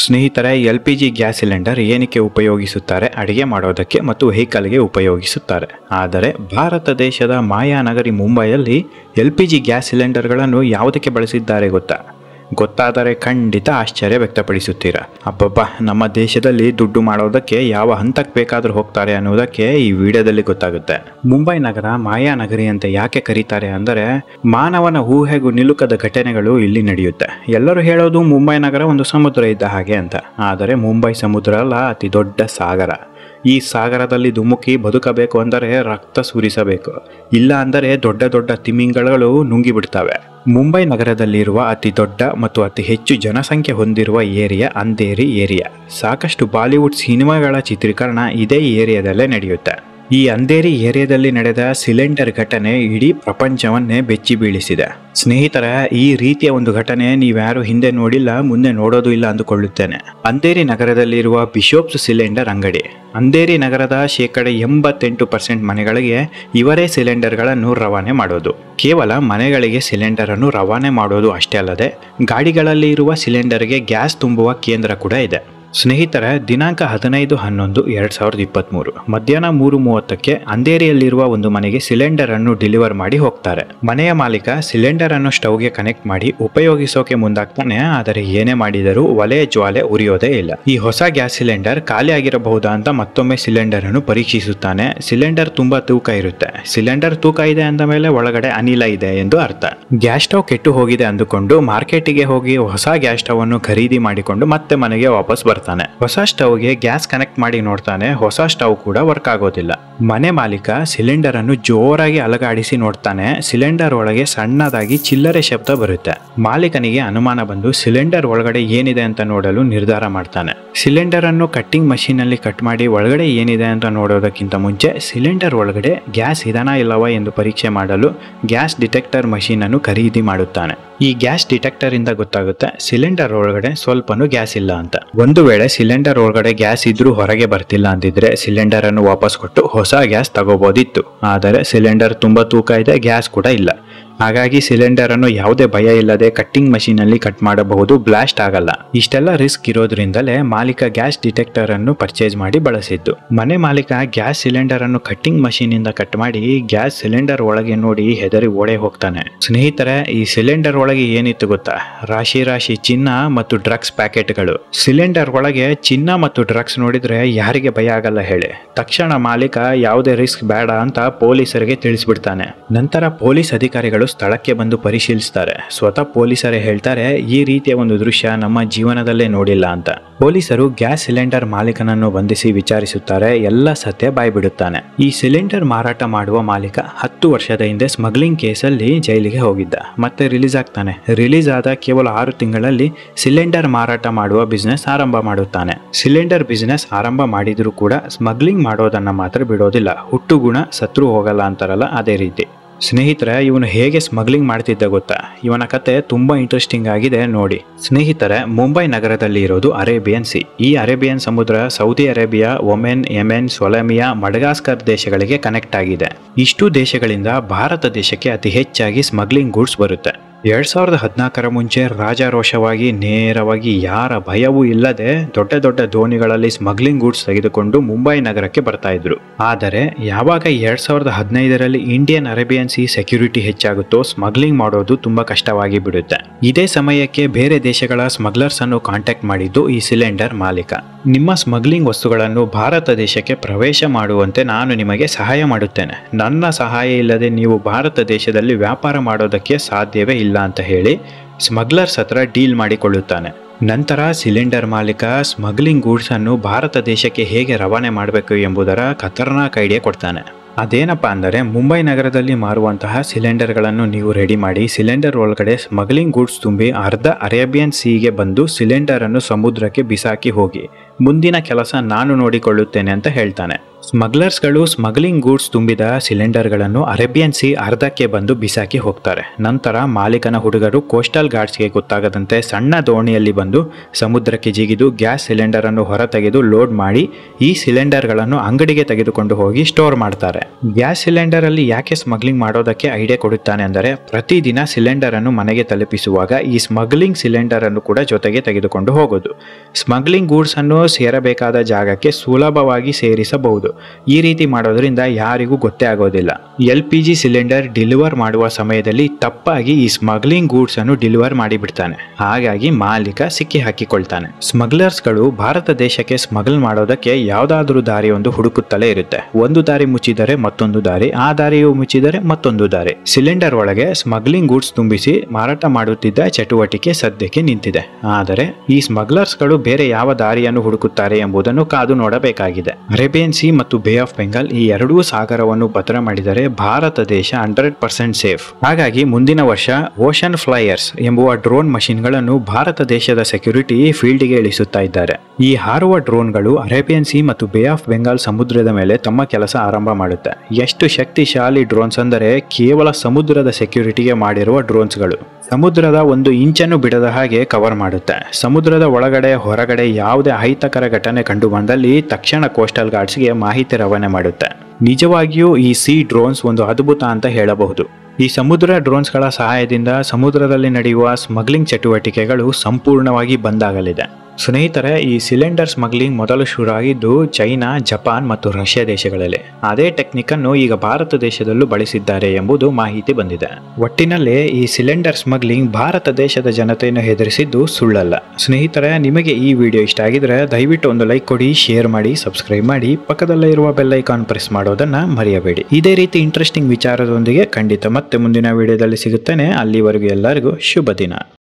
ಸ್ನೇಹಿತರೆ L P G gas cylinder ಏನಕ್ಕೆ ಉಪಯೋಗಿಸುತ್ತಾರೆ ಅಡಿಗೆ ಮಾಡೋದಕ್ಕೆ ಮತ್ತು ವೆಹಿಕಲ್ಗೆ ಉಪಯೋಗಿಸುತ್ತಾರೆ ಆದರೆ ಭಾರತ ದೇಶದ ಮಾಯಾನಗರಿ ಮುಂಬೈಯಲ್ಲಿ ಎಲ್ ಪಿ ಜಿ ಗ್ಯಾಸ್ ಸಿಲಿಂಡರ್ಗಳನ್ನು ಯಾವುದಕ್ಕೆ ಬಳಸಿದ್ದಾರೆ ಗೊತ್ತಾ ಗೊತ್ತಾದರೆ ಖಂಡಿತ ಆಶ್ಚರ್ಯ ವ್ಯಕ್ತಪಡಿಸುತ್ತೀರಾ ಅಬ್ಬಬ್ಬ ನಮ್ಮ ದೇಶದಲ್ಲಿ ದುಡ್ಡು ಮಾಡೋದಕ್ಕೆ ಯಾವ ಹಂತಕ್ಕೆ ಬೇಕಾದರೂ ಹೋಗ್ತಾರೆ ಅನ್ನೋದಕ್ಕೆ ಈ ವಿಡಿಯೋದಲ್ಲಿ ಗೊತ್ತಾಗುತ್ತೆ ಮುಂಬೈ ನಗರ ಮಾಯಾನಗರಿ ಅಂತ ಯಾಕೆ ಕರೀತಾರೆ ಅಂದರೆ ಮಾನವನ ಊಹೆಗೂ ನಿಲುಕದ ಘಟನೆಗಳು ಇಲ್ಲಿ ನಡೆಯುತ್ತೆ ಎಲ್ಲರೂ ಹೇಳೋದು ಮುಂಬೈ ನಗರ ಒಂದು ಸಮುದ್ರ ಇದ್ದ ಹಾಗೆ ಅಂತ ಆದರೆ ಮುಂಬೈ ಸಮುದ್ರ ಅಲ್ಲ ಅತಿ ದೊಡ್ಡ ಸಾಗರ ಈ ಸಾಗರದಲ್ಲಿ ಧುಮುಕಿ ಬದುಕಬೇಕು ಅಂದರೆ ರಕ್ತ ಸುರಿಸಬೇಕು ಇಲ್ಲ ಅಂದರೆ ದೊಡ್ಡ ದೊಡ್ಡ ತಿಮಿಂಗಲಗಳು ನುಂಗಿಬಿಡ್ತವೆ ಮುಂಬೈ ನಗರದಲ್ಲಿರುವ ಅತಿ ದೊಡ್ಡ ಮತ್ತು ಅತಿ ಹೆಚ್ಚು ಜನಸಂಖ್ಯೆ ಹೊಂದಿರುವ ಏರಿಯಾ ಅಂಧೇರಿ ಏರಿಯಾ ಸಾಕಷ್ಟು ಬಾಲಿವುಡ್ ಸಿನಿಮಾಗಳ ಚಿತ್ರೀಕರಣ ಇದೇ ಏರಿಯಾದಲ್ಲೇ ನಡೆಯುತ್ತೆ ಈ ಅಂಧೇರಿ ಏರಿಯಾದಲ್ಲಿ ನಡೆದ ಸಿಲಿಂಡರ್ ಘಟನೆ ಇಡೀ ಪ್ರಪಂಚವನ್ನೇ ಬೆಚ್ಚಿ ಬೀಳಿಸಿದೆ ಸ್ನೇಹಿತರ ಈ ರೀತಿಯ ಒಂದು ಘಟನೆ ನೀವ್ಯಾರು ಹಿಂದೆ ನೋಡಿಲ್ಲ ಮುಂದೆ ನೋಡೋದು ಇಲ್ಲ ಅಂದುಕೊಳ್ಳುತ್ತೇನೆ ಅಂಧೇರಿ ನಗರದಲ್ಲಿರುವ ಬಿಶೋಪ್ಸ್ ಸಿಲಿಂಡರ್ ಅಂಗಡಿ ಅಂಧೇರಿ ನಗರದ ಶೇಕಡ ಎಂಬತ್ತೆಂಟು ಪರ್ಸೆಂಟ್ ಮನೆಗಳಿಗೆ ಇವರೇ ಸಿಲಿಂಡರ್ಗಳನ್ನು ರವಾನೆ ಮಾಡೋದು ಕೇವಲ ಮನೆಗಳಿಗೆ ಸಿಲಿಂಡರ್ ಅನ್ನು ರವಾನೆ ಮಾಡೋದು ಅಷ್ಟೇ ಅಲ್ಲದೆ ಗಾಡಿಗಳಲ್ಲಿ ಇರುವ ಸಿಲಿಂಡರ್ಗೆ ಗ್ಯಾಸ್ ತುಂಬುವ ಕೇಂದ್ರ ಕೂಡ ಇದೆ ಸ್ನೇಹಿತರ ದಿನಾಂಕ ಹದಿನೈದು ಹನ್ನೊಂದು ಎರಡ್ ಸಾವಿರದ ಇಪ್ಪತ್ತ್ಮೂರು ಮಧ್ಯಾಹ್ನ ಮೂರು ಮೂವತ್ತಕ್ಕೆ ಅಂಧೇರಿಯಲ್ಲಿರುವ ಒಂದು ಮನೆಗೆ ಸಿಲಿಂಡರ್ ಅನ್ನು ಡೆಲಿವರ್ ಮಾಡಿ ಹೋಗ್ತಾರೆ ಮನೆಯ ಮಾಲೀಕ ಸಿಲಿಂಡರ್ ಅನ್ನು ಸ್ಟವ್ಗೆ ಕನೆಕ್ಟ್ ಮಾಡಿ ಉಪಯೋಗಿಸೋಕೆ ಮುಂದಾಗ್ತಾನೆ ಆದರೆ ಏನೇ ಮಾಡಿದರೂ ಒಲೆ ಜ್ವಾಲೆ ಉರಿಯೋದೇ ಇಲ್ಲ ಈ ಹೊಸ ಗ್ಯಾಸ್ ಸಿಲಿಂಡರ್ ಖಾಲಿ ಆಗಿರಬಹುದಾ ಅಂತ ಮತ್ತೊಮ್ಮೆ ಸಿಲಿಂಡರ್ ಅನ್ನು ಪರೀಕ್ಷಿಸುತ್ತಾನೆ ಸಿಲಿಂಡರ್ ತುಂಬಾ ತೂಕ ಇರುತ್ತೆ ಸಿಲಿಂಡರ್ ತೂಕ ಇದೆ ಅಂದ ಮೇಲೆ ಒಳಗಡೆ ಅನಿಲ ಇದೆ ಎಂದು ಅರ್ಥ ಗ್ಯಾಸ್ ಸ್ಟವ್ ಕೆಟ್ಟು ಹೋಗಿದೆ ಅಂದುಕೊಂಡು ಮಾರ್ಕೆಟಿಗೆ ಹೋಗಿ ಹೊಸ ಗ್ಯಾಸ್ ಸ್ಟವ್ ಅನ್ನು ಖರೀದಿ ಮಾಡಿಕೊಂಡು ಮತ್ತೆ ಮನೆಗೆ ವಾಪಸ್ ಬರ್ತಾನೆ ಹೊಸ ಸ್ಟವ್ಗೆ ಗ್ಯಾಸ್ ಕನೆಕ್ಟ್ ಮಾಡಿ ನೋಡ್ತಾನೆ ಹೊಸ ಸ್ಟವ್ ಕೂಡ ವರ್ಕ್ ಆಗೋದಿಲ್ಲ ಮನೆ ಮಾಲೀಕ ಸಿಲಿಂಡರ್ ಅನ್ನು ಜೋರಾಗಿ ಅಲಗಾಡಿಸಿ ನೋಡ್ತಾನೆ ಸಿಲಿಂಡರ್ ಒಳಗೆ ಸಣ್ಣದಾಗಿ ಚಿಲ್ಲರೆ ಶಬ್ದ ಬರುತ್ತೆ ಮಾಲೀಕನಿಗೆ ಅನುಮಾನ ಬಂದು ಸಿಲಿಂಡರ್ ಒಳಗಡೆ ಏನಿದೆ ಅಂತ ನೋಡಲು ನಿರ್ಧಾರ ಮಾಡ್ತಾನೆ ಸಿಲಿಂಡರ್ ಅನ್ನು ಕಟ್ಟಿಂಗ್ ಮಷೀನ್ ಅಲ್ಲಿ ಕಟ್ ಮಾಡಿ ಒಳಗಡೆ ಏನಿದೆ ಅಂತ ನೋಡೋದಕ್ಕಿಂತ ಮುಂಚೆ ಸಿಲಿಂಡರ್ ಒಳಗಡೆ ಗ್ಯಾಸ್ ಇದನಾ ಇಲ್ಲವಾ ಎಂದು ಪರೀಕ್ಷೆ ಮಾಡಲು ಗ್ಯಾಸ್ ಡಿಟೆಕ್ಟರ್ ಮಷೀನ್ ಅನ್ನು ಖರೀದಿ ಮಾಡುತ್ತಾನೆ ಈ ಗ್ಯಾಸ್ ಡಿಟೆಕ್ಟರ್ ಇಂದ ಗೊತ್ತಾಗುತ್ತೆ ಸಿಲಿಂಡರ್ ಒಳಗಡೆ ಸ್ವಲ್ಪನೂ ಗ್ಯಾಸ್ ಇಲ್ಲ ಅಂತ ಒಂದು ವೇಳೆ ಸಿಲಿಂಡರ್ ಒಳಗಡೆ ಗ್ಯಾಸ್ ಇದ್ರೂ ಹೊರಗೆ ಬರ್ತಿಲ್ಲ ಅಂದಿದ್ರೆ ಸಿಲಿಂಡರ್ ಅನ್ನು ವಾಪಸ್ ಕೊಟ್ಟು ಹೊಸ ಗ್ಯಾಸ್ ತಗೋಬೋದಿತ್ತು ಆದರೆ ಸಿಲಿಂಡರ್ ತುಂಬಾ ತೂಕ ಇದೆ ಗ್ಯಾಸ್ ಕೂಡ ಇಲ್ಲ ಹಾಗಾಗಿ ಸಿಲಿಂಡರ್ ಅನ್ನು ಯಾವುದೇ ಭಯ ಇಲ್ಲದೆ ಕಟ್ಟಿಂಗ್ ಮಷೀನ್ ಅಲ್ಲಿ ಕಟ್ ಮಾಡಬಹುದು ಬ್ಲಾಸ್ಟ್ ಆಗಲ್ಲ ಇಷ್ಟೆಲ್ಲ ರಿಸ್ಕ್ ಇರೋದ್ರಿಂದಲೇ ಮಾಲೀಕ ಗ್ಯಾಸ್ ಡಿಟೆಕ್ಟರ್ ಅನ್ನು ಪರ್ಚೇಸ್ ಮಾಡಿ ಬಳಸಿದ್ದು ಮನೆ ಮಾಲೀಕ ಗ್ಯಾಸ್ ಸಿಲಿಂಡರ್ ಅನ್ನು ಕಟ್ಟಿಂಗ್ ಮಷೀನ್ ಇಂದ ಕಟ್ ಮಾಡಿ ಗ್ಯಾಸ್ ಸಿಲಿಂಡರ್ ಒಳಗೆ ನೋಡಿ ಹೆದರಿ ಓಡೆ ಹೋಗ್ತಾನೆ ಸ್ನೇಹಿತರೆ ಈ ಸಿಲಿಂಡರ್ ಒಳಗೆ ಏನಿತ್ತು ಗೊತ್ತಾ ರಾಶಿ ರಾಶಿ ಚಿನ್ನ ಮತ್ತು ಡ್ರಗ್ಸ್ ಪ್ಯಾಕೆಟ್ಗಳು ಸಿಲಿಂಡರ್ ಒಳಗೆ ಚಿನ್ನ ಮತ್ತು ಡ್ರಗ್ಸ್ ನೋಡಿದ್ರೆ ಯಾರಿಗೆ ಭಯ ಆಗಲ್ಲ ಹೇಳಿ ತಕ್ಷಣ ಮಾಲೀಕ ಯಾವುದೇ ರಿಸ್ಕ್ ಬೇಡ ಅಂತ ಪೊಲೀಸರಿಗೆ ತಿಳಿಸ್ಬಿಡ್ತಾನೆ ನಂತರ ಪೊಲೀಸ್ ಅಧಿಕಾರಿಗಳು ಸ್ಥಳಕ್ಕೆ ಬಂದು ಪರಿಶೀಲಿಸ್ತಾರೆ ಸ್ವತಃ ಪೊಲೀಸರೇ ಹೇಳ್ತಾರೆ ಈ ರೀತಿಯ ಒಂದು ದೃಶ್ಯ ನಮ್ಮ ಜೀವನದಲ್ಲೇ ನೋಡಿಲ್ಲ ಅಂತ ಪೊಲೀಸರು ಗ್ಯಾಸ್ ಸಿಲಿಂಡರ್ ಮಾಲೀಕನನ್ನು ಬಂಧಿಸಿ ವಿಚಾರಿಸುತ್ತಾರೆ ಎಲ್ಲ ಸತ್ಯ ಬಾಯ್ಬಿಡುತ್ತಾನೆ ಈ ಸಿಲಿಂಡರ್ ಮಾರಾಟ ಮಾಡುವ ಮಾಲೀಕ ಹತ್ತು ವರ್ಷದ ಹಿಂದೆ ಸ್ಮಗ್ಲಿಂಗ್ ಕೇಸಲ್ಲಿ ಜೈಲಿಗೆ ಹೋಗಿದ್ದ ಮತ್ತೆ ರಿಲೀಸ್ ಆಗ್ತಾನೆ ರಿಲೀಸ್ ಆದ ಕೇವಲ ಆರು ತಿಂಗಳಲ್ಲಿ ಸಿಲಿಂಡರ್ ಮಾರಾಟ ಮಾಡುವ ಬಿಸ್ನೆಸ್ ಆರಂಭ ಮಾಡುತ್ತಾನೆ ಸಿಲಿಂಡರ್ ಬಿಸ್ನೆಸ್ ಆರಂಭ ಮಾಡಿದರೂ ಕೂಡ ಸ್ಮಗ್ಲಿಂಗ್ ಮಾಡೋದನ್ನ ಮಾತ್ರ ಬಿಡೋದಿಲ್ಲ ಹುಟ್ಟು ಗುಣ ಸತ್ರು ಹೋಗಲ್ಲ ಅಂತಾರಲ್ಲ ಅದೇ ರೀತಿ ಸ್ನೇಹಿತರೆ ಇವನು ಹೇಗೆ ಸ್ಮಗ್ಲಿಂಗ್ ಮಾಡ್ತಿದ್ದ ಗೊತ್ತಾ ಇವನ ಕತೆ ತುಂಬಾ ಇಂಟ್ರೆಸ್ಟಿಂಗ್ ಆಗಿದೆ ನೋಡಿ ಸ್ನೇಹಿತರೆ ಮುಂಬೈ ನಗರದಲ್ಲಿ ಇರೋದು ಅರೇಬಿಯನ್ ಸಿ ಈ ಅರೇಬಿಯನ್ ಸಮುದ್ರ ಸೌದಿ ಅರೇಬಿಯಾ ಒಮೆನ್ ಯೆಮೆನ್ ಸೊಲಮಿಯಾ ಮಡಗಾಸ್ಕರ್ ದೇಶಗಳಿಗೆ ಕನೆಕ್ಟ್ ಆಗಿದೆ ಇಷ್ಟು ದೇಶಗಳಿಂದ ಭಾರತ ದೇಶಕ್ಕೆ ಅತಿ ಹೆಚ್ಚಾಗಿ ಸ್ಮಗ್ಲಿಂಗ್ ಗೂಡ್ಸ್ ಬರುತ್ತೆ ಎರಡ್ ಸಾವಿರದ ಹದಿನಾಲ್ಕರ ಮುಂಚೆ ರಾಜಾರೋಷವಾಗಿ ನೇರವಾಗಿ ಯಾರ ಭಯವೂ ಇಲ್ಲದೆ ದೊಡ್ಡ ದೊಡ್ಡ ದೋಣಿಗಳಲ್ಲಿ ಸ್ಮಗ್ಲಿಂಗ್ ಗೂಡ್ಸ್ ತೆಗೆದುಕೊಂಡು ಮುಂಬೈ ನಗರಕ್ಕೆ ಬರ್ತಾ ಇದ್ರು ಆದರೆ ಯಾವಾಗ ಎರಡ್ ಸಾವಿರದ ಹದಿನೈದರಲ್ಲಿ ಇಂಡಿಯನ್ ಅರೇಬಿಯನ್ ಸಿ ಸೆಕ್ಯೂರಿಟಿ ಹೆಚ್ಚಾಗುತ್ತೋ ಸ್ಮಗ್ಲಿಂಗ್ ಮಾಡೋದು ತುಂಬಾ ಕಷ್ಟವಾಗಿ ಬಿಡುತ್ತೆ ಇದೇ ಸಮಯಕ್ಕೆ ಬೇರೆ ದೇಶಗಳ ಸ್ಮಗ್ಲರ್ಸ್ ಅನ್ನು ಕಾಂಟ್ಯಾಕ್ಟ್ ಮಾಡಿದ್ದು ಈ ಸಿಲಿಂಡರ್ ಮಾಲೀಕ ನಿಮ್ಮ ಸ್ಮಗ್ಲಿಂಗ್ ವಸ್ತುಗಳನ್ನು ಭಾರತ ದೇಶಕ್ಕೆ ಪ್ರವೇಶ ಮಾಡುವಂತೆ ನಾನು ನಿಮಗೆ ಸಹಾಯ ಮಾಡುತ್ತೇನೆ ನನ್ನ ಸಹಾಯ ಇಲ್ಲದೆ ನೀವು ಭಾರತ ದೇಶದಲ್ಲಿ ವ್ಯಾಪಾರ ಮಾಡೋದಕ್ಕೆ ಸಾಧ್ಯವೇ ಇಲ್ಲ ಅಂತ ಹೇಳಿ ಸ್ಮಗ್ಲರ್ಸ್ ಹತ್ರ ಡೀಲ್ ಮಾಡಿಕೊಳ್ಳುತ್ತಾನೆ ನಂತರ ಸಿಲಿಂಡರ್ ಮಾಲೀಕ ಸ್ಮಗ್ಲಿಂಗ್ ಗೂಡ್ಸ್ ಅನ್ನು ಭಾರತ ದೇಶಕ್ಕೆ ಹೇಗೆ ರವಾನೆ ಮಾಡಬೇಕು ಎಂಬುದರ ಖತರ್ನಾಕ್ ಐಡಿಯಾ ಕೊಡ್ತಾನೆ ಅದೇನಪ್ಪ ಅಂದರೆ ಮುಂಬೈ ನಗರದಲ್ಲಿ ಮಾರುವಂತಹ ಸಿಲಿಂಡರ್ಗಳನ್ನು ನೀವು ರೆಡಿ ಮಾಡಿ ಸಿಲಿಂಡರ್ ಒಳಗಡೆ ಸ್ಮಗ್ಲಿಂಗ್ ಗೂಡ್ಸ್ ತುಂಬಿ ಅರ್ಧ ಅರೇಬಿಯನ್ ಸೀಗೆ ಬಂದು ಸಿಲಿಂಡರ್ ಅನ್ನು ಸಮುದ್ರಕ್ಕೆ ಬಿಸಾಕಿ ಹೋಗಿ ಮುಂದಿನ ಕೆಲಸ ನಾನು ನೋಡಿಕೊಳ್ಳುತ್ತೇನೆ ಅಂತ ಹೇಳ್ತಾನೆ ಸ್ಮಗ್ಲರ್ಸ್ಗಳು ಸ್ಮಗ್ಲಿಂಗ್ ಗೂಡ್ಸ್ ತುಂಬಿದ ಸಿಲಿಂಡರ್ಗಳನ್ನು ಅರೇಬಿಯನ್ ಸಿ ಅರ್ಧಕ್ಕೆ ಬಂದು ಬಿಸಾಕಿ ಹೋಗ್ತಾರೆ ನಂತರ ಮಾಲೀಕನ ಹುಡುಗರು ಕೋಸ್ಟಲ್ ಗಾರ್ಡ್ಸ್ಗೆ ಗೊತ್ತಾಗದಂತೆ ಸಣ್ಣ ದೋಣಿಯಲ್ಲಿ ಬಂದು ಸಮುದ್ರಕ್ಕೆ ಜಿಗಿದು ಗ್ಯಾಸ್ ಸಿಲಿಂಡರ್ ಅನ್ನು ಹೊರತೆಗೆದು ಲೋಡ್ ಮಾಡಿ ಈ ಸಿಲಿಂಡರ್ಗಳನ್ನು ಅಂಗಡಿಗೆ ತೆಗೆದುಕೊಂಡು ಹೋಗಿ ಸ್ಟೋರ್ ಮಾಡ್ತಾರೆ ಗ್ಯಾಸ್ ಸಿಲಿಂಡರ್ ಅಲ್ಲಿ ಯಾಕೆ ಸ್ಮಗ್ಲಿಂಗ್ ಮಾಡೋದಕ್ಕೆ ಐಡಿಯಾ ಕೊಡುತ್ತಾನೆ ಅಂದರೆ ಪ್ರತಿದಿನ ಸಿಲಿಂಡರ್ ಅನ್ನು ಮನೆಗೆ ತಲುಪಿಸುವಾಗ ಈ ಸ್ಮಗ್ಲಿಂಗ್ ಸಿಲಿಂಡರ್ ಅನ್ನು ಕೂಡ ಜೊತೆಗೆ ತೆಗೆದುಕೊಂಡು ಹೋಗೋದು ಸ್ಮಗ್ಲಿಂಗ್ ಗೂಡ್ಸ್ ಅನ್ನು ಸೇರಬೇಕಾದ ಜಾಗಕ್ಕೆ ಸುಲಭವಾಗಿ ಸೇರಿಸಬಹುದು ಈ ರೀತಿ ಮಾಡೋದ್ರಿಂದ ಯಾರಿಗೂ ಗೊತ್ತೇ ಆಗೋದಿಲ್ಲ L P G cylinder deliver ಮಾಡುವ ಸಮಯದಲ್ಲಿ ತಪ್ಪಾಗಿ ಈ ಸ್ಮಗ್ಲಿಂಗ್ ಗೂಡ್ಸ್ ಅನ್ನು ಡೆಲಿವರ್ ಮಾಡಿಬಿಡ್ತಾನೆ ಹಾಗಾಗಿ ಮಾಲೀಕ ಸಿಕ್ಕಿ ಹಾಕಿಕೊಳ್ತಾನೆ ಸ್ಮಗ್ಲರ್ಸ್ಗಳು ಭಾರತ ದೇಶಕ್ಕೆ ಸ್ಮಗಲ್ ಮಾಡೋದಕ್ಕೆ ಯಾವುದಾದ್ರೂ ದಾರಿಯೊಂದು ಹುಡುಕುತ್ತಲೇ ಇರುತ್ತೆ ಒಂದು ದಾರಿ ಮುಚ್ಚಿದರೆ ಮತ್ತೊಂದು ದಾರಿ ಆ ದಾರಿಯು ಮುಚ್ಚಿದರೆ ಮತ್ತೊಂದು ದಾರಿ ಸಿಲಿಂಡರ್ ಒಳಗೆ ಸ್ಮಗ್ಲಿಂಗ್ ಗೂಡ್ಸ್ ತುಂಬಿಸಿ ಮಾರಾಟ ಮಾಡುತ್ತಿದ್ದ ಚಟುವಟಿಕೆ ಸದ್ಯಕ್ಕೆ ನಿಂತಿದೆ ಆದರೆ ಈ ಸ್ಮಗ್ಲರ್ಸ್ಗಳು ಬೇರೆ ಯಾವ ದಾರಿಯನ್ನು ಹುಡುಕುತ್ತಾರೆ ಎಂಬುದನ್ನು ಕಾದು ನೋಡಬೇಕಾಗಿದೆ ಅರೇಬಿಯನ್ ಸಿ ಮತ್ತು ಬೇ ಆಫ್ ಬೆಂಗಾಲ್ ಈ ಎರಡೂ ಸಾಗರವನ್ನು ಭದ್ರ ಮಾಡಿದರೆ ಭಾರತ ದೇಶ ಹಂಡ್ರೆಡ್ ಪರ್ಸೆಂಟ್ ಸೇಫ್ ಹಾಗಾಗಿ ಮುಂದಿನ ವರ್ಷ ಓಷನ್ ಫ್ಲೈಯರ್ಸ್ ಎಂಬುವ ಡ್ರೋನ್ ಮಷಿನ್ಗಳನ್ನು ಭಾರತ ದೇಶದ ಸೆಕ್ಯೂರಿಟಿ ಫೀಲ್ಡ್ಗೆ ಇಳಿಸುತ್ತಾ ಇದ್ದಾರೆ ಈ ಹಾರುವ ಡ್ರೋನ್ಗಳು ಅರೇಬಿಯನ್ ಸಿ ಮತ್ತು ಬೇ ಆಫ್ ಬೆಂಗಾಲ್ ಸಮುದ್ರದ ಮೇಲೆ ತಮ್ಮ ಕೆಲಸ ಆರಂಭ ಮಾಡುತ್ತೆ ಎಷ್ಟು ಶಕ್ತಿಶಾಲಿ ಡ್ರೋನ್ಸ್ ಅಂದರೆ ಕೇವಲ ಸಮುದ್ರದ ಸೆಕ್ಯೂರಿಟಿಗೆ ಮಾಡಿರುವ ಡ್ರೋನ್ಸ್ಗಳು ಸಮುದ್ರದ ಒಂದು ಇಂಚನ್ನು ಬಿಡದ ಹಾಗೆ ಕವರ್ ಮಾಡುತ್ತೆ ಸಮುದ್ರದ ಒಳಗಡೆ ಹೊರಗಡೆ ಯಾವುದೇ ಅಹಿತಕರ ಘಟನೆ ಕಂಡು ಬಂದಲ್ಲಿ ತಕ್ಷಣ ಕೋಸ್ಟಲ್ ಗಾರ್ಡ್ಸ್ಗೆ ಮಾಹಿತಿ ರವಾನೆ ಮಾಡುತ್ತೆ ನಿಜವಾಗಿಯೂ ಈ ಸಿ ಡ್ರೋನ್ಸ್ ಒಂದು ಅದ್ಭುತ ಅಂತ ಹೇಳಬಹುದು ಈ ಸಮುದ್ರ ಡ್ರೋನ್ಸ್ಗಳ ಸಹಾಯದಿಂದ ಸಮುದ್ರದಲ್ಲಿ ನಡೆಯುವ ಸ್ಮಗ್ಲಿಂಗ್ ಚಟುವಟಿಕೆಗಳು ಸಂಪೂರ್ಣವಾಗಿ ಬಂದಾಗಲಿದೆ ಸ್ನೇಹಿತರೆ ಈ ಸಿಲಿಂಡರ್ ಸ್ಮಗ್ಲಿಂಗ್ ಮೊದಲು ಶುರುವಾಗಿದ್ದು ಚೈನಾ ಜಪಾನ್ ಮತ್ತು ರಷ್ಯಾ ದೇಶಗಳಲ್ಲಿ ಅದೇ ಟೆಕ್ನಿಕ್ ಅನ್ನು ಈಗ ಭಾರತ ದೇಶದಲ್ಲೂ ಬಳಸಿದ್ದಾರೆ ಎಂಬುದು ಮಾಹಿತಿ ಬಂದಿದೆ ಒಟ್ಟಿನಲ್ಲಿ ಈ ಸಿಲಿಂಡರ್ ಸ್ಮಗ್ಲಿಂಗ್ ಭಾರತ ದೇಶದ ಜನತೆಯನ್ನು ಹೆದರಿಸಿದ್ದು ಸುಳ್ಳಲ್ಲ ಸ್ನೇಹಿತರೆ ನಿಮಗೆ ಈ ವಿಡಿಯೋ ಇಷ್ಟ ಆಗಿದ್ರೆ ದಯವಿಟ್ಟು ಒಂದು ಲೈಕ್ ಕೊಡಿ ಶೇರ್ ಮಾಡಿ ಸಬ್ಸ್ಕ್ರೈಬ್ ಮಾಡಿ ಪಕ್ಕದಲ್ಲೇ ಇರುವ ಬೆಲ್ ಐಕಾನ್ ಪ್ರೆಸ್ ಮಾಡೋದನ್ನ ಮರೆಯಬೇಡಿ ಇದೇ ರೀತಿ ಇಂಟ್ರೆಸ್ಟಿಂಗ್ ವಿಚಾರದೊಂದಿಗೆ ಖಂಡಿತ ಮತ್ತೆ ಮುಂದಿನ ವಿಡಿಯೋದಲ್ಲಿ ಸಿಗುತ್ತೇನೆ ಅಲ್ಲಿವರೆಗೂ ಎಲ್ಲರಿಗೂ ಶುಭ ದಿನ